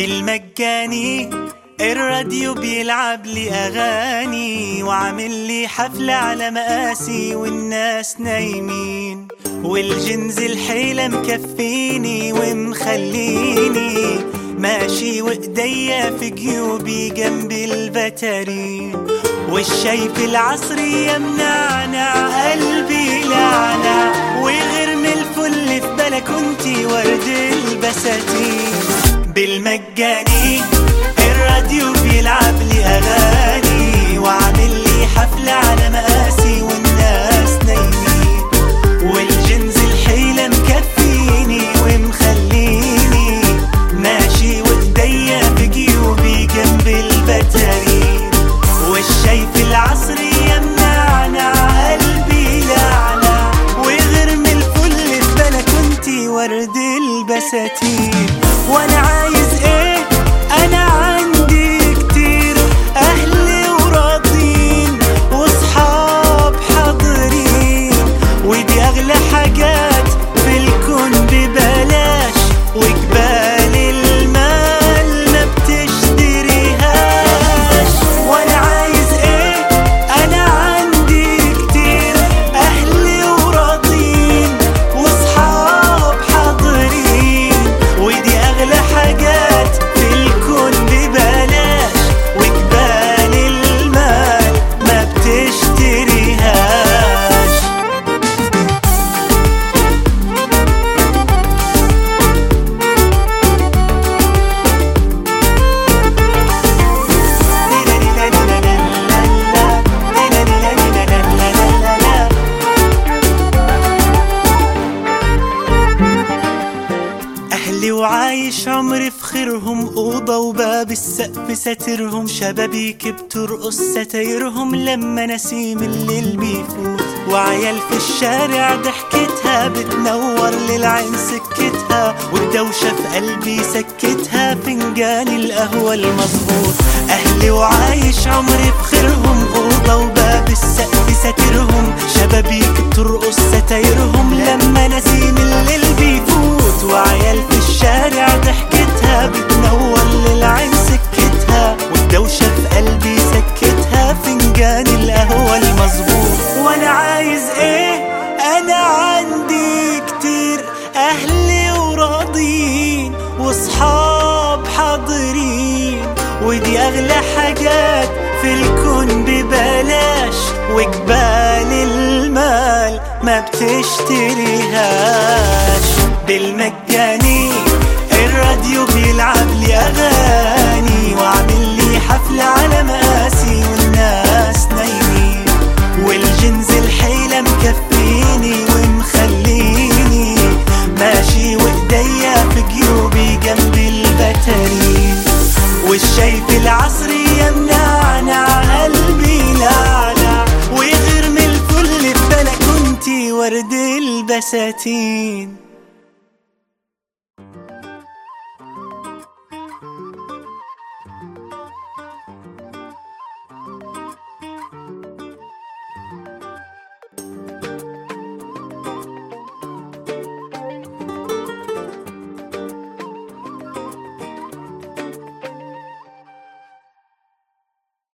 بالمجاني الراديو بيلعب لي اغاني وعامل لي حفلة على مقاسي والناس نايمين والجنز الحيلة مكفيني ومخليني ماشي وايديا في جيوبي جنب البتارين والشاي في العصري يمنعنا قلبي لعنة ويغرم الفل في بلكونتي ورد البساتين بالمجاني الراديو بيلعب لي اغاني وعامل لي حفلة على مقاسي والناس نايمين والجنز الحيلة مكفيني ومخليني ماشي وايديا في جيوبي جنب البتارين والشاي في العصر يمنعنا قلبي لعنة ويغرم الفل في بلكونتي ورد البساتين وانا عايز ايه انا عندي كتير اهلي وراضين وصحاب حاضرين ودي اغلى حاجات في الكون ببلاش وجبال المال ما بتشتريهاش وانا عايز ايه انا عندي كتير اهلي وراضين وصحاب حاضرين ودي اغلى حاجات في الكون ببلاش وجبال المال ما بتشتريهاش أهلي وعايش عمري في خيرهم أوضة وباب السقف ساترهم شبابيك بترقص ستايرهم لما نسيم الليل بيفوت وعيال في الشارع ضحكتها بتنور للعين سكتها والدوشة في قلبي سكتها فنجان القهوة المظبوط أهلي وعايش عمري في خيرهم أوضة وباب السقف ساترهم شبابيك بترقص ستايرهم لما نسيم الليل بيفوت وعيال في الشارع ضحكتها بتنور للعين سكتها والدوشة في قلبي سكتها فنجان القهوة المظبوط وانا عايز ايه انا عندي كتير اهلي وراضين وصحاب حاضرين ودي اغلى حاجات في الكون ببلاش وجبال المال ما بتشتريهاش بالمجاني الراديو بيلعب لي اغاني وعامل لي حفلة على مقاسي والناس نايمين والجنز الحيلة مكفيني ومخليني ماشي وايديا في جيوبي جنب البتارين والشاي في العصر يمنعنا قلبي لعنة ويغرم الفل في بلكونتي ورد البساتين